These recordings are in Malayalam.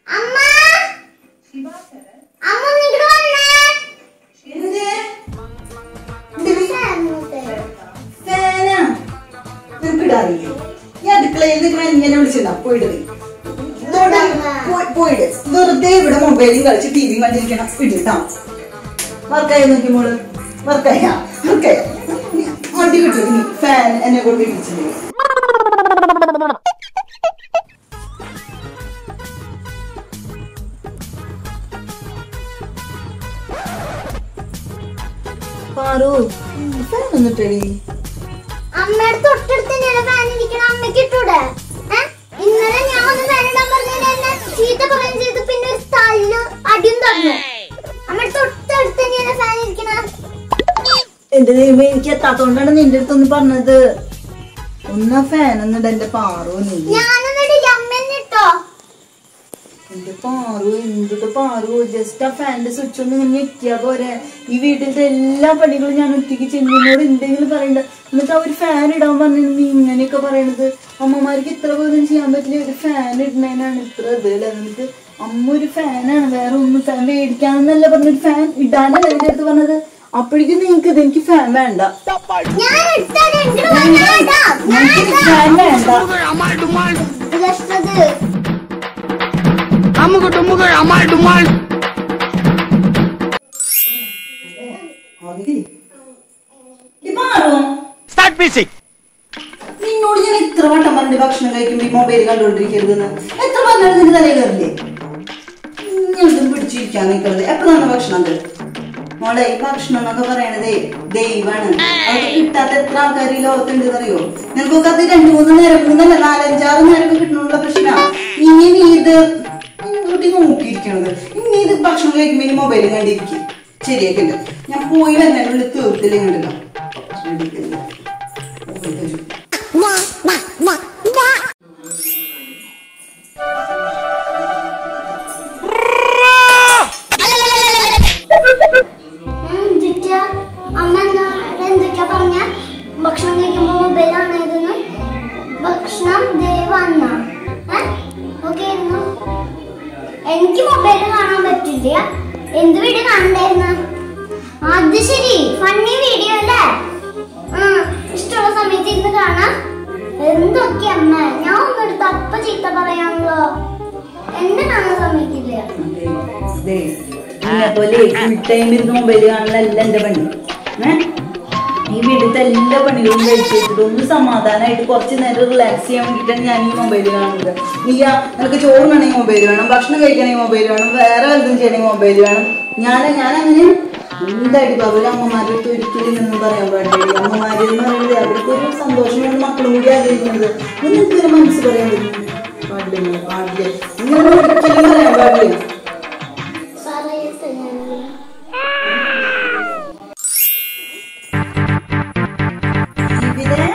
അമ്മ അമ്മ ഒന്നിങ്ങോട്ട് വന്നേ ഫാനാ നിനക്ക് ഇടാറില്ലേ ഈ അടുക്കളയിൽ നിൽക്കണ ഇങ്ങനെ വിളിച്ചിട്ടുണ്ടാ പോയിട് നീ. ഇതോടെ പോയി- പോയിട് വെറുതെ ഇവിടെ മൊബൈലും കളിച്ച് ടി വിയും കണ്ടിരിക്കണം ഇടിട്ടാ വർക്കായി നോക്കി മോള് വർക്കായ വർക്കായ അടി കിട്ടും നീ ഫാൻ എന്നെ കൊണ്ട് ഇടിച്ചില്ലേ പാറു ഫാൻ ഒന്നിട്ടടി അമ്മയുടെ തൊട്ടടുത്ത് തന്നെയാണ് ഫാൻ ഇരിക്കണം അമ്മയ്ക്ക് ഇട്ടൂടെ ഏ? ഇന്നലെ ഞാൻ ഒന്ന് ഫാൻ ഇടാൻ പറഞ്ഞതിന് എന്നെ ചീത്ത പറയുകയും ചെയ്തു പിന്നെ ഒരു തല്ല് അടിയും തന്നു അമ്മയുടെ തൊട്ടടുത്ത് തന്നെയാണ് ഫാൻ ഇരിക്കണം എന്റെ ദൈവം എനിക്ക് എത്താത്തോണ്ടാണ് നിന്റെ അടുത്തൊന്ന് പറഞ്ഞത് ഒന്നാ ഫാൻ എന്നിട്ട് എന്റെ പാറു നീ ഞാനൊന്നിട്ടില്ല അമ്മ തന്നെ ഇട്ടോ എന്റെ പാറു എന്തിട്ട് പാറു ജസ്റ്റ് ആ ഫാനിന്റെ സ്വിച്ച് ഒന്ന് ഇങ്ങനെ ഞെക്കിയാ പോരെ ഈ വീട്ടിലത്തെ എല്ലാ പണികളും ഞാൻ ഒറ്റയ്ക്ക് ചെല്ലുന്നോട് എന്തെങ്കിലും പറയണ്ട എന്നിട്ട് ആ ഒരു ഫാൻ ഇടാൻ പറഞ്ഞു നീ ഇങ്ങനെയൊക്കെ പറയണത് അമ്മമാർക്ക് ഇത്ര പോലും ചെയ്യാൻ പറ്റില്ല ഒരു ഫാൻ ഇടുന്നതിനാണ് ഇത്ര ഇത് അല്ലേ എന്നിട്ട് അമ്മ ഒരു ഫാനാണ് വേറെ ഒന്നും ഫാൻ മേടിക്കാന്നല്ല പറഞ്ഞൊരു ഫാൻ ഇടാനല്ല എന്റെ അടുത്ത് പറഞ്ഞത് അപ്പോഴേക്കും നിങ്ങക്ക് ഇത് എനിക്ക് ഫാൻ വേണ്ട ഞാൻ ഇട്ടത് എനിക്ക് വേണ്ട ഞാൻ എനിക്ക് ഫാൻ വേണ്ട ഇട്ടത് അമ്മുക്ക് ടുമ്മുക്ക് അമ്മാൾ ഡുമ്മാൾ ആദിതി, ഈ പാറു സ്റ്റാർട്ട് മ്യൂസിക് നിന്നോട് ഞാൻ എത്ര വട്ടം പറഞ്ഞു ഭക്ഷണം കഴിക്കുമ്പോ ഈ മൊബൈൽ കണ്ടോണ്ടിരിക്കരുതെന്ന് എത്ര പറഞ്ഞാലും നിന്റെ തലയിൽ കയറില്ലേ ഞണ്ടും പിടിച്ചിരിക്കാൻ നിൽക്കരുത് എപ്പോഴാണ് ഭക്ഷണം അത് മോളെ ഈ ഭക്ഷണം എന്നൊക്കെ പറയണതേ ദൈവാണ് അത് കിട്ടാത്ത എത്ര ആൾക്കാർ ഈ ലോകത്തുണ്ട് അറിയോ നിനക്കൊക്കെ അത് രണ്ടു മൂന്ന് നേരം മൂന്നല്ല നാലഞ്ചാറ് നേരമൊക്കെ കിട്ടണുള്ള പ്രശ്ന ഇനി നീ ഇത് കുട്ടി നോക്കിയിരിക്കണത് ഇനി ഇത് ഭക്ഷണം കഴിക്കുമ്പോ ഇനി മൊബൈൽ കണ്ടിരിക്കും ശരിയാക്കില്ല ഞാൻ പോയി വരുന്നതിനുള്ളിൽ തീർത്തില്ലേ കണ്ടല്ലോ ശ്രദ്ധിക്കില്ല എന്തൊക്കെയാ അമ്മ എന്നോട് എന്തൊക്കെയാ പറഞ്ഞ ഭക്ഷണം കഴിക്കുമ്പോ മൊബൈലാണ് ഇതെന്ന് ഭക്ഷണം ദൈവന്ന ഓക്കെ ആയിരുന്നു എനിക്ക് മൊബൈൽ കാണാൻ പറ്റില്ല എന്ത് വീഡിയോ കാണണ്ടായിരുന്നു അത് ശരി ഫണ്ണി വീഡിയോ അല്ലേ ആ ഇഷ്ടമുള്ള സമയത്ത് ഇരുന്ന് കാണാം എന്തൊക്കെ അമ്മ ഞാൻ ഒന്നെടുത്ത് അപ്പ ചീത്ത പറയാണല്ലോ എന്നെ കാണാൻ സമ്മതിക്കില്ല ദേ, നിന്നെ പോലെ ഫുൾ ടൈം ഇരുന്ന് മൊബൈൽ കാണലല്ല എന്റെ പണി ഏ? ഈ വീട്ടിലത്തെ എല്ലാ പണികളും കഴിച്ചിട്ട് ഒന്ന് സമാധാനമായിട്ട് കുറച്ച് നേരം റിലാക്സ് ചെയ്യാൻ വേണ്ടിയിട്ടാണ് ഞാൻ ഈ മൊബൈൽ കാണുന്നത് നീ ആ, നിനക്ക് ചോറിനാണെങ്കിൽ മൊബൈൽ വേണം ഭക്ഷണം കഴിക്കണമെങ്കിൽ മൊബൈൽ വേണം വേറെ വല്ലതും ചെയ്യണമെങ്കിൽ മൊബൈൽ വേണം ഞാൻ ഞാൻ അങ്ങനെ എന്തായിട്ട് അവര് അമ്മമാരുടെ അടുത്ത് ഒരിക്കലും ഒന്നും പറയാൻ പാടില്ല അമ്മമാര് എന്ന് പറയുന്നത് അവർക്ക് ഒരു സന്തോഷമാണ് മക്കളും കൂടി ആഗ്രഹിക്കുന്നത് നിങ്ങൾക്ക് ഒരു മനസ്സ് പറയാൻ പറ്റും പാടില്ല പാടില്ല ഇങ്ങനെ ഒരിക്കലും പറയാൻ പാടില്ല പറയട്ടെ ഞാൻ ഇവിടെ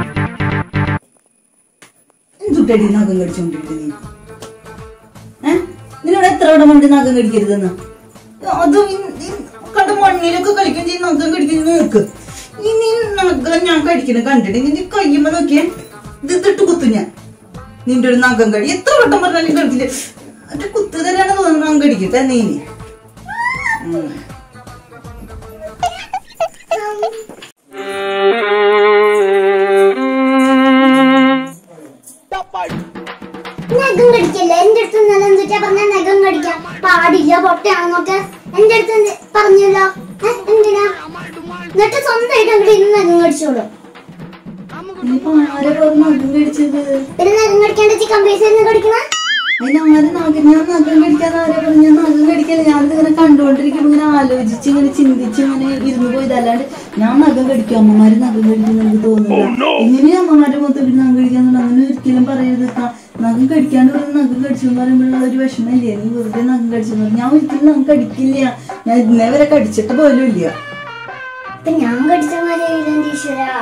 എന്തുട്ടടി നഖം കടിച്ചോണ്ടിട്ട് നീ ഏ നിന്നോട് എത്ര വട്ടം കൊണ്ട് നഖം കടിക്കരുതെന്ന് അത് ഇ- ഇ- കണ്ട മണ്ണിലൊക്കെ കളിക്കും ചെയ്യും നഖം കടിക്കുന്ന നോക്ക് ഈ നീ നഖം ഞാൻ കടിക്കുന്നത് കണ്ടിട്ട് നിന്റെ കയ്യുമ്പോ നോക്കിയേ ഇത് ഇതിട്ട് കുത്തു ഞാൻ നിന്റെ ഒരു നഖം കടി എത്ര വട്ടം പറഞ്ഞാലും കടിക്കില്ല അത് കുത്തു തരാണ് തോന്നുന്നു നഖം കടിക്കട്ടെ നീ ഇനി. ഉം. നഖം കടിക്കല്ലേ എന്റെ അടുത്ത് ഇന്നലെ എന്തൊക്കെയാ പറഞ്ഞ നഖം കടിക്കാൻ പാടില്ല പൊട്ടയാണെന്നൊക്കെ എന്റെ അടുത്ത് എന്ത് പറഞ്ഞല്ലോ ഏ, എന്തിനാ എന്നിട്ട് സ്വന്തമായിട്ട് അങ്ങോട്ട് ഇന്ന് നഖം കടിച്ചോളൂ ഇനിയിപ്പോ ആരെ പറഞ്ഞു നഖം കടിച്ചത് പിന്നെ നഖം കടിക്കാണ്ട് ചിക്കൻ പീസ് ഇരുന്ന് കടിക്കണ അതിന് ആര് നഖം ഞാൻ നഖം കടിക്കാതെ ആരെ പറഞ്ഞു ഞാൻ നഖം കടിക്കല്ല ഞാനിത് ഇങ്ങനെ കണ്ടുകൊണ്ടിരിക്കുമ്പോ ഇങ്ങനെ ആലോചിച്ച് ഇങ്ങനെ ചിന്തിച്ച് ഇങ്ങനെ ഇരുന്ന് പോയത് അല്ലാണ്ട് ഞാൻ നഖം കടിക്കും അമ്മമാര് നഖം കടിക്കും എനിക്ക് തോന്നുന്നില്ല ഇങ്ങനെ അമ്മമാരുടെ മൊത്തം ഇട്ട് നഖം കടിക്കാന്നുണ്ട് അങ്ങനെ ഒരിക്കലും പറയരുത് ക- നഖം കടിക്കാണ്ട് ഒരു നഖം കടിച്ചു എന്ന് പറയുമ്പോഴുള്ള ഒരു വിഷമമില്ലേ നീ വെറുതെ നഖം കടിച്ചു എന്ന് പറഞ്ഞു. ഞാൻ ഒരിക്കലും നഖം കടിക്കില്ല ഞാൻ ഇന്നേ വരെ കടിച്ചിട്ട് പോലും ഇല്ല ഇപ്പൊ ഞാൻ കടിച്ച മാതിരി ഈശ്വരാ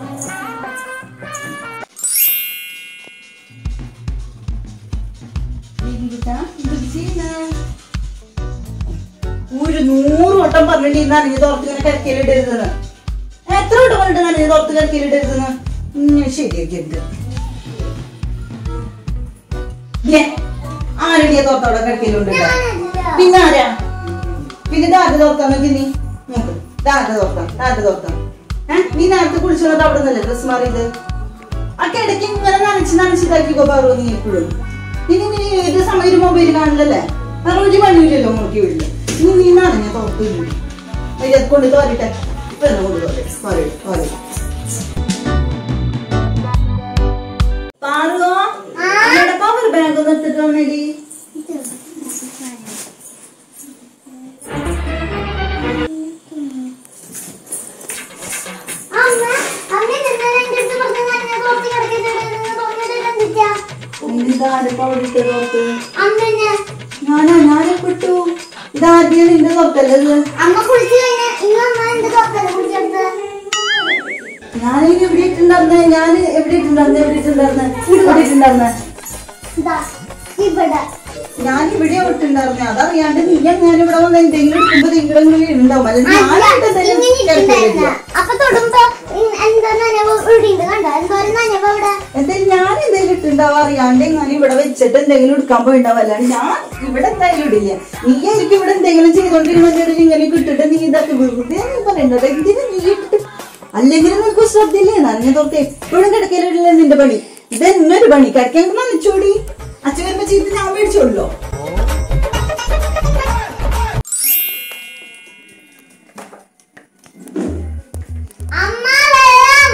ഒരു നൂറ് വട്ടം പറഞ്ഞിട്ട് നനഞ്ഞ് തോർത്ത് ഇങ്ങനെ കിടക്കയിലിടരുതെന്ന് എത്ര വട്ടം പറഞ്ഞിട്ട് നനഞ്ഞ് തോർത്ത് കിടക്കയിലിടരുതെന്ന് ഉം, ശരിയാക്കി എടുത്ത് ആരുടെയാ തോർത്തോടെ കിടക്കലുണ്ട് ഞാനല്ല. പിന്നെ ആരാ പിന്നെ ഇതാരുടെ തോർത്താൻ നോക്കി നീ നോക്ക് ഇതാരുടെ തോർത്താം ഇതാരുടെ തോർത്താം ഏഹ് നീ നേരത്തെ കുളിച്ചു വന്നിട്ട് അവിടെ നിന്നല്ലേ ഡ്രസ് മാറിയത് ആ കിടക്ക് ഇങ്ങനെ നനച്ച് നനച്ചിതാക്കിക്കോ പാറു നീ എപ്പോഴും ഇനി നീ ഏത് സമയം ഒരു മൊബൈൽ കാണില്ലല്ലേ വേറെ ഒരു പണിയില്ലല്ലോ നോക്കി വീട്ടില് ഇനി നീ നനഞ്ഞ തോർത്തില്ല അതിൽ കൊണ്ട് തോരട്ടെ വെള്ളം കൊണ്ട് തോരെ തോരെ തോരെ പാറുവോ അമ്മയുടെ പവർ ബാഗ് ഒന്ന് എടുത്തിട്ട് വന്നേടി അമ്മ അമ്മ ഇന്നലെ എന്റെ അടുത്ത് പറഞ്ഞു ഞാൻ തോർത്തി കിടക്കുന്നത് തോന്നിയിട്ട് എന്തിട്ടാ ഇതാരുടെ പവർ ഇട്ട് തോർത്ത് അമ്മനെ ഞാനാ ഞാനെ പെട്ടു ഇതാദ്യം നിന്റെ തോർത്തല്ലേ ഇത് അമ്മ കുളിച്ചു കഴിഞ്ഞാൽ ഇന്ന് അമ്മ എന്റെ തോർത്തല്ലേ കുളിച്ചെടുത്ത് ഞാനിനി എവിടെ ഇട്ടുണ്ടായിരുന്നെ ഞാൻ എവിടെ ഇട്ടുണ്ടായിരുന്നെ എവിടെ ഇട്ടുണ്ടായിരുന്നെ ഇവിടെ ഇട്ടുണ്ടായിരുന്നെ ഇതാ ഇവിടെ ഞാൻ ഇവിടെ ഇട്ടുണ്ടായിരുന്നെ അതറിയാണ്ട് നീ ഞാൻ ഇവിടെ വന്ന് എന്തെങ്കിലും എടുക്കുമ്പോ നിങ്ങളെങ്കിലും ഉണ്ടാവും അല്ലെങ്കിൽ അല്ല, ഞാനായിട്ട് എന്തെങ്കിലും ഇങ്ങനെ കിടക്കില്ല. ഇരിക്കുന്നുണ്ടായിരുന്ന. അപ്പൊ തൊടുമ്പോ ഇ- എന്താ നനവ് ഇടിയുണ്ട് കണ്ടോ എന്തോരം നനവ് ഇവിടെ എന്തായാലും ഞാൻ എന്തെങ്കിലും ഇട്ടുണ്ടാവും അറിയാണ്ട് ഞാൻ ഇവിടെ വെച്ചിട്ട് എന്തെങ്കിലും എടുക്കാൻ പോയിണ്ടാവും അല്ലാണ്ട് ഞാൻ ഇവിടെ എന്തായാലും ഇടില്ല നീ എനിക്ക് ഇവിടെ എന്തെങ്കിലും ചെയ്തോണ്ടിരുന്നതിന്റെ ഇങ്ങനെ ഇട്ടിട്ട് നീ ഇതൊക്കെ വെറുതെ നീ പറയണ്ടത് എന്തിനു നീ ഇട്ടിട്ട് അല്ലെങ്കിൽ നിനക്ക് ശ്രദ്ധയില്ലേ നനഞ്ഞ തോർത്ത് എപ്പോഴും കിടക്കലില്ല നിന്റെ പണി ഇത് എന്നൊരു പണി കിടക്കാൻ നനച്ചോടി അച്ഛൻ വരുമ്പോ ചീത്ത ഞാൻ മേടിച്ചോളൂ അമ്മ വെള്ളം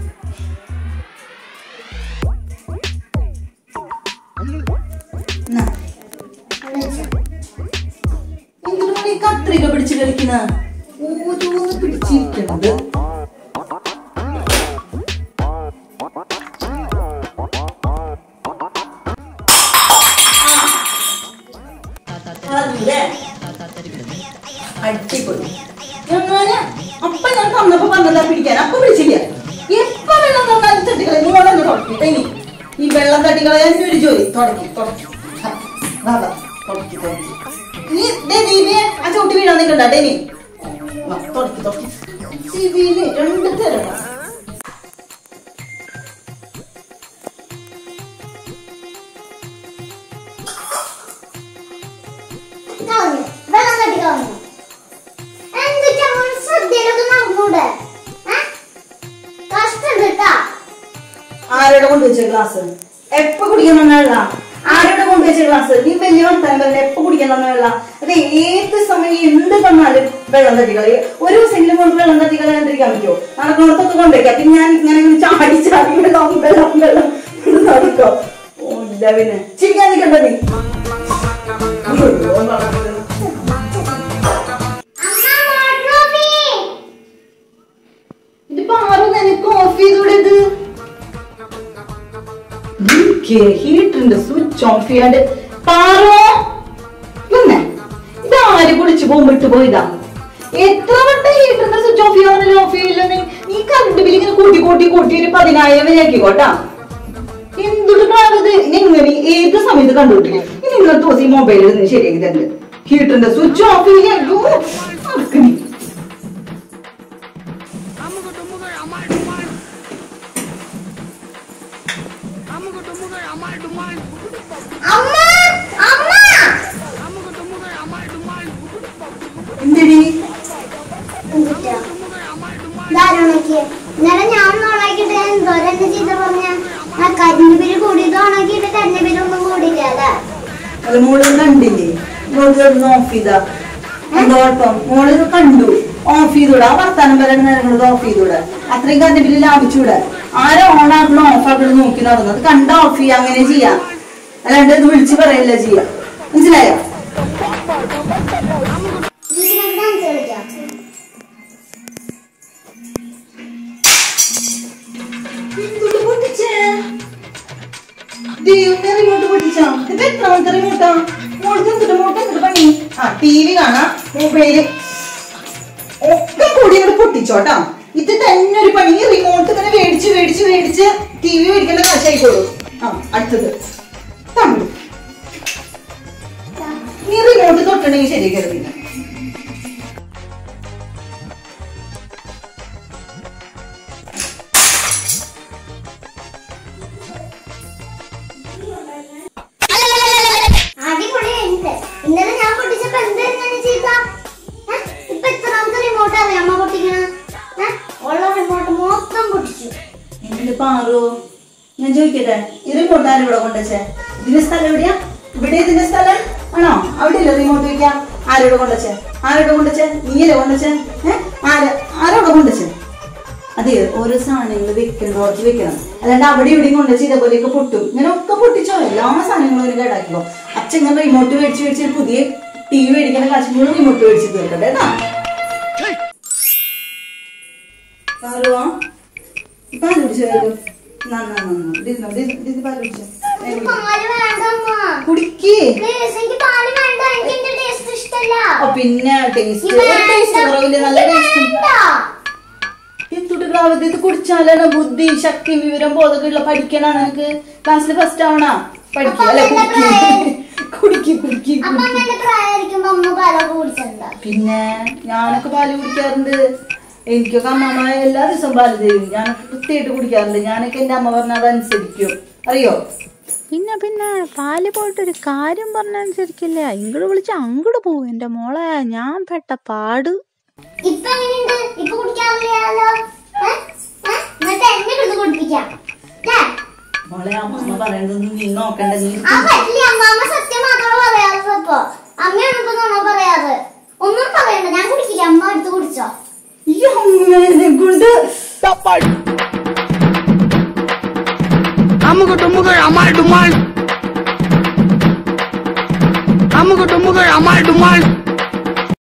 എന്നാ, എന്തിനാണ് ഈ കത്രിക പിടിച്ച് കളിക്കുന്ന ഓരോന്ന് പിടിച്ചിരിക്കണത് അല്ലേ? അടിപൊളി ഞാന് അപ്പൊ ഞാൻ തന്നപ്പോ പറഞ്ഞതാ പിടിക്കാൻ അപ്പൊ പിടിച്ചില്ല എപ്പോ വെള്ളം തന്നാലും തട്ടിക്കളെ മോളൊന്ന് തുടക്കിട്ടെ ഇനി ഈ വെള്ളം തട്ടിക്കളയാൻ ഒരു ജോലി തുടക്കി തുടക്കി ആ, വാ, വാ, തുടക്കി തുടക്കി നീ ദേ ദീപേ ആ ചവിട്ടി വീഴാൻ നിൽക്കണ്ട ഡേ നീ വാ, തുടക്കി തുടക്കി ദീപിയില് രണ്ട് തരണം കളഞ്ഞു വെള്ളം കെട്ടി കളഞ്ഞു എന്തൊക്കെ ശ്രദ്ധയിലൊക്കെ നടന്നൂടെ ഏ? കഷ്ടം കേട്ടാ ആരോടെ കൊണ്ടുവച്ച ഗ്ലാസ് എപ്പോ കുടിക്കണം വെള്ള ആരോടെ കൊണ്ടുവച്ച ഗ്ലാസ് നീ വലിയ വർത്താനം പറഞ്ഞ എപ്പോ കുടിക്കണം വെള്ള അത് ഏത് സമയം എന്ത് തന്നാലും വെള്ളം തട്ടിക്കളി ഒരു ദിവസമെങ്കിലും കൊണ്ട് വെള്ളം തട്ടിക്കളയാണ്ടിരിക്കാൻ പറ്റുമോ നടക്കുന്നിടത്തൊക്കെ കൊണ്ടുവയ്ക്കാം പിന്നെ ഞാൻ ഇങ്ങനെ ഇങ്ങനെ ചാടി ചാടി വെള്ളം വെള്ളം വെള്ളം എന്ന് നടക്കോ ഓ ഇല്ല പിന്നെ ചിരിക്കാൻ നിൽക്കണ്ട നീ അമ്മ മോട്ടർ ഓഫ് ചെയ്യ്. ഇതിപ്പോ ആരോ നിനക്ക് ഓഫ് ചെയ്തൂടെ ഇത് ഹീറ്ററിന്റെ സ്വിച്ച് ഓഫ് ചെയ്യാണ്ട് പാറോ പിന്നെ ഇത് ആര് കുളിച്ചു പോകുമ്പിട്ട് പോയതാ എത്ര വട്ടം ഹീറ്ററിന്റെ സ്വിച്ച് ഓഫ് ചെയ്യാനല്ലോ ഓഫ് ചെയ്യില്ല നീ നീ കറണ്ട് ബില്ല് ഇങ്ങനെ കൂട്ടി കൂട്ടി കൂട്ടി ഒരു പതിനായിരം വരെയാക്കിക്കോട്ടാ എന്തൊരു കാണുന്നത് നിങ്ങൾ ഏത് സമയത്ത് കണ്ടുപിട്ടില്ല ഇനി ഇന്നത്തെ ദിവസം ഈ മൊബൈലിൽ നിന്ന് ശരിയാക്കി തന്നെ ഹീറ്ററിന്റെ സ്വിച്ച് ഓഫ് ചെയ്യാൻ അയ്യോ, നടക്ക് നീ. Kamu ketemu kayak amal dumal. Kamu ketemu kayak amal dumal. അമ്മ അമ്മ Kamu ketemu kayak amal dumal. എന്തെടി എന്തിട്ടാ Ketemu kayak amal dumal. ധാരണക്ക് ഇന്നലെ ഞാൻ ഓണാക്കിട്ട് എന്തോരം എന്നെ ചീത്ത പറഞ്ഞ ആ കരിഞ്ഞ ബില്ല് കൂടിയത് ഓണാക്കിയിട്ട് കരിഞ്ഞ ബില്ല് ഒന്നും കൂടിയില്ല അല്ലേ അത് മോള് കണ്ടില്ലേ മോള് ഒന്ന് ഓഫ് ചെയ്താ എന്താ കുഴപ്പം മോള് ഇത് കണ്ടു ഓഫ് ചെയ്തൂടെ ആ വർത്താനം പറയുന്ന നേരങ്ങളത് ഓഫ് ചെയ്തൂടെ അത്രയും കറണ്ട് ബില്ല് ലാഭിച്ചൂടെ ആരോ ഓൺ ആക്കണോ ഓഫ് ആക്കണോ നോക്കി നടന്നത് കണ്ട ഓഫ് ചെയ്യാം അങ്ങനെ ചെയ്യാം അല്ലാണ്ട് ഇത് വിളിച്ച് പറയല്ല ചെയ്യാം മനസ്സിലായോ ഇതിനൊക്കെ ഡാൻസ് കളിക്കാം എന്തുട്ട് പൊട്ടിച്ചേ? ദൈവമേ, remote പൊട്ടിച്ചോ? ഇത് എത്രാമത്തെ remote ആ? മോൾക്ക് എന്തുട്ട് remote എന്തുട്ട് പണി? ആ, TV കാണാം, mobile. ഒക്കെ കൂടി ഇങ്ങോട്ട് പൊട്ടിച്ചോട്ടാ ഇത് തന്നെ ഒരു പണി റിമോട്ട് തന്നെ മേടിച്ച് മേടിച്ച് മേടിച്ച് ടി വി മേടിക്കേണ്ട കാശായിക്കോളൂ ആ അടുത്തത് തമിഴ് നീ റിമോട്ട് തൊട്ടണെങ്കിൽ ശരിയാക്കി പിന്നെ ചോദിക്കട്ടെ ഈ റിമോട്ട് ആരും ഇവിടെ കൊണ്ടുവച്ചേ ഇതിന്റെ സ്ഥലം എവിടെയാ ഇവിടെ ഇതിന്റെ സ്ഥലം ആണോ അവിടെ ഇല്ല റിമോട്ട് വെക്കാം ആരോട് കൊണ്ടുവച്ചേ ആരോട് കൊണ്ടുവച്ചേ നീയല്ലേ കൊണ്ടുവച്ചേ ഏഹ് ആരാ ആരോടെ കൊണ്ടുവച്ചേ അതെ ഓരോ സാധനങ്ങൾ വെക്കണോടത്ത് വെക്കണം അല്ലാണ്ട് അവിടെ ഇവിടെയും കൊണ്ടുവച്ച് ഇതേപോലെയൊക്കെ പൊട്ടും ഇങ്ങനെ ഒക്കെ പൊട്ടിച്ചോ എല്ലാ സാധനങ്ങളും ഒരു കേടാക്കിക്കോ അച്ഛൻ ഇങ്ങനെ റിമോട്ട് മേടിച്ച് മേടിച്ച് ഒരു പുതിയ ടി വി മേടിക്കുന്ന കാശും കൂടെ റിമോട്ട് മേടിച്ച് തീർക്കട്ടെ കേട്ടാ പാലുവാ പാല് കുടിച്ചോ നന്നാ നന്നാ ഇതിരുന്നോ, ഇത് ഇത് പാല് കുടിച്ചോ വേഗം കുടി. പാല് വേണ്ടമ്മ കുടിക്ക് പ്ലീസ് എനിക്ക് പാല് വേണ്ട എനിക്ക് എന്റെ ടേസ്റ്റ് ഇഷ്ടല്ല ഓ, പിന്നെ ടേസ്റ്റ് ഈ വേണ്ട. ടേസ്റ്റ് കുറവില്ല നല്ല ടേസ്റ്റ് വേണ്ട. എത്തുട്ട് ക്ലാവത്ത് ഇത് കുടിച്ചാലാണ് ബുദ്ധി ശക്തി വിവരം ബോധമൊക്കെ ഉള്ള പഠിക്കണ നിനക്ക് ക്ലാസ്സിൽ ഫസ്റ്റ് ആവണ പഠിക്കുക അപ്പൊ അല്ലെ അമ്മ കുടിക്ക് കുടിക്ക് കുടിക്ക് അപ്പൊ കുടിക്ക്. അമ്മേന്റെ പ്രായമായിരിക്കുമ്പോ അമ്മ പാലൊക്കെ കുടിച്ചിട്ടുണ്ടോ പിന്നെ ഞാനൊക്കെ പാല് കുടിക്കാറുണ്ട് എനിക്കൊക്കെ അമ്മമ്മ എല്ലാ ദിവസവും പാല് തരും ഞാനൊക്കെ കൃത്യമായിട്ട് കുടിക്കാറുണ്ട് ഞാനൊക്കെ എന്റെ അമ്മ പറഞ്ഞ അതനുസരിക്കും അറിയോ പിന്നെ പിന്നെ പാല് പോയിട്ടൊരു കാര്യം പറഞ്ഞനുസരിക്കില്ല ഇങ്ങോട്ട് വിളിച്ച അങ്ങോട്ട് പോവും എൻ്റെ മോളെ ഞാൻ പെട്ട പാട് ഇപ്പൊ എങ്ങനെയുണ്ട് ഇപ്പൊ കുടിക്കാറില്ലല്ലോ ഏ? ഏ? എന്നിട്ട് എന്നെ എടുത്ത് കുടിപ്പിക്കാം ല്ലേ? മോളെ അമ്മ പറയുന്നത് നീ നോക്കണ്ട നീ ആ പറ്റില്ല അമ്മാമ്മ സത്യം മാത്രമേ പറയാറുള്ളൂ ഇപ്പൊ അമ്മയാണ് ഇപ്പൊ നമ്മ പറയാറ് ഒന്നും പറയണ്ട ഞാൻ കുടിക്കില്ല അമ്മ എടുത്ത് കുടിച്ചോ ഈ അമ്മേനെ കൊണ്ട് അമ്മുക്ക് തുമ്മുക്ക് അമ്മായി ഡുമാൾ അമ്മുക്ക് തുമ്മുക്ക് അമ്മായി ഡുമാൾ